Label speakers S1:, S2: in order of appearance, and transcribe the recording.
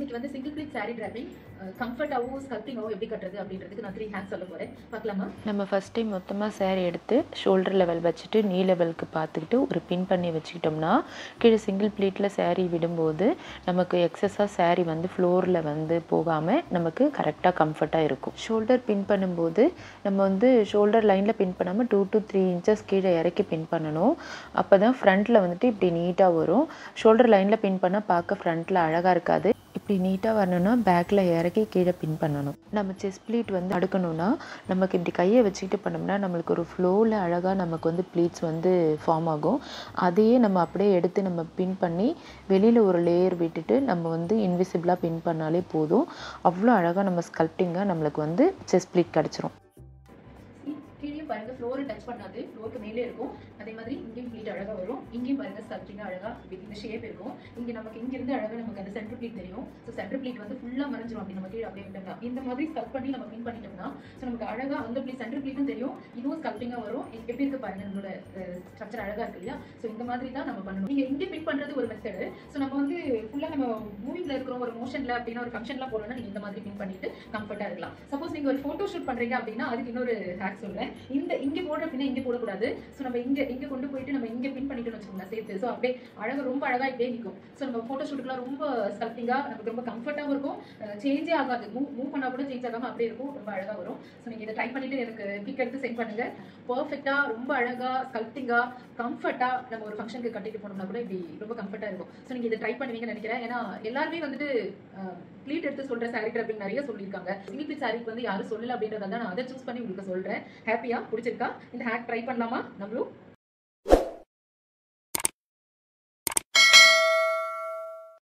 S1: இன்னைக்கு வந்து single pleat saree draping கம்ஃபர்ட்டாகவும் ஸ்கல்பிங்காகவும் எப்படி கட்டுறது அப்படின்றதுக்கு நான் த்ரீ ஹேக்ஸ் சொல்ல போகிறேன் பார்க்கலாமா
S2: நம்ம ஃபஸ்ட் டைம் மொத்தமாக சேரீ எடுத்து ஷோல்டர் லெவல் வச்சுட்டு நீ லெவலுக்கு பார்த்துக்கிட்டு ஒரு பின் பண்ணி வச்சுக்கிட்டோம்னா கீழே சிங்கிள் ப்ளீட்டில் சேரீ விடும்போது நமக்கு எக்ஸஸாக சேரீ வந்து ஃப்ளோரில் வந்து போகாமல் நமக்கு கரெக்டாக கம்ஃபர்ட்டாக இருக்கும் ஷோல்டர் பின் பண்ணும்போது நம்ம வந்து ஷோல்டர் லைனில் பின் பண்ணாமல் டூ டு த்ரீ இன்ச்சஸ் கீழே இறக்கி பின் பண்ணணும் அப்போ தான் ஃப்ரண்ட்டில் வந்துட்டு இப்படி நீட்டாக வரும் ஷோல்டர் லைனில் பின் பண்ணால் பார்க்க ஃப்ரண்ட்டில் அழகாக இருக்காது இப்படி நீட்டாக வரணும்னா பேக்கில் இறக்கி கீழே பின் பண்ணணும் நம்ம செஸ் ப்ளீட் வந்து அடுக்கணும்னா நமக்கு இப்படி கையை வச்சுக்கிட்டு பண்ணோம்னா நம்மளுக்கு ஒரு ஃப்ளோவில் அழகாக நமக்கு வந்து ப்ளீட்ஸ் வந்து ஃபார்ம் ஆகும் அதையே நம்ம அப்படியே எடுத்து நம்ம பின் பண்ணி வெளியில் ஒரு லேயர் விட்டுட்டு நம்ம வந்து இன்விசிபிளாக பின் பண்ணாலே போதும் அவ்வளோ அழகாக நம்ம ஸ்கல்ப்டிங்காக நம்மளுக்கு வந்து செஸ் ப்ளீட் கிடச்சிரும்
S1: கீழே பாருங்க ஃப்ளோரை டச் பண்ணாது ஃப்ளோருக்கு மேலே இருக்கும் அதே மாதிரி இங்கேயும் ப்ளீட் அழகா வரும் இங்கேயும் பாருங்க ஸ்கல்ப்டிங்காக அழகா with இந்த ஷேப் இருக்கும் இங்க நமக்கு இங்க இருந்து அழகா நமக்கு அந்த சென்டர் ப்ளீட் தெரியும் ஸோ சென்டர் ப்ளீட் வந்து ஃபுல்லா மறைஞ்சிரும் அப்படி நம்ம கீழே அப்படியே விட்டோம்னா இந்த மாதிரி ஸ்கல்ப் பண்ணி நம்ம பின் பண்ணிட்டோம்னா ஸோ நமக்கு அழகா அந்த ப்ளீட் சென்டர் ப்ளீட்டும் தெரியும் இதுவும் ஸ்கல்ப்டிங்காக வரும் எ- எப்படி இருக்கு பாருங்க நம்மளோட ஸ்ட்ரக்சர் அழகா இருக்கு இல்லையா ஸோ இந்த மாதிரி தான் நம்ம பண்ணணும் நீங்க இங்கே பின் பண்றது ஒரு மெத்தடு ஸோ நம்ம வந்து ஃபுல்லா நம்ம மூவிங்ல இருக்கிறோம் ஒரு மோஷன்ல அப்படின்னா ஒரு ஃபங்க்ஷன்லாம் போகணும்னா நீங்க இந்த மாதிரி பின் பண்ணிட்டு கம்ஃபர்ட்டா இருக்கலாம் சப்போஸ் நீங்க ஒரு போட்டோ ஷூட் பண்றீங்க அப்படின்னா அதுக்கு இன்னொரு ஹேக் சொல்றேன் இந்த இங்க போடுற பின்ன இங்க போடக்கூடாது ஸோ நம்ம இங்க இங்க கொண்டு போயிட்டு நம்ம இங்க பின் பண்ணிட்டு வச்சுக்கோங்களேன் சேர்த்து ஸோ அப்படியே அழகா ரொம்ப அழகா இப்படியே நிற்கும் ஸோ நம்ம போட்டோ ஷூட்டுக்குலாம் ரொம்ப ஸ்கல்பிங்கா நமக்கு ரொம்ப கம்ஃபர்ட்டாகவும் இருக்கும் சேஞ்சே ஆகாது மூவ் மூவ் பண்ணா கூட சேஞ்ச் ஆகாம அப்படியே இருக்கும் ரொம்ப அழகா வரும் ஸோ நீங்க இதை ட்ரை பண்ணிட்டு எனக்கு பிக் எடுத்து சென்ட் பண்ணுங்க பர்ஃபெக்டா ரொம்ப அழகா ஸ்கல்பிங்கா கம்ஃபர்ட்டா நம்ம ஒரு ஃபங்க்ஷனுக்கு கட்டிட்டு போனோம்னா கூட இப்படி ரொம்ப கம்ஃபர்ட்டா இருக்கும் ஸோ நீங்க இதை ட்ரை பண்ணுவீங்கன்னு நினைக்கிறேன் ஏன்னா எல்லாருமே வந்துட்டு ப்ளீட் எடுத்து சொல்ற சாரி கிராப்பிங் நிறைய சொல்லியிருக்காங்க சிங்கிள் ப்ளீட் சாரிக்கு வந்து யாரும் சொல்லல அப்படின்றதால நான் அதை சூஸ் பண்ணி உங்களுக்கு சொல்றேன் ஹாப்பியா பிடிச்சிருக்கா இந்த ஹேக் ட்ரை பண்ணலாமா நம்மளும்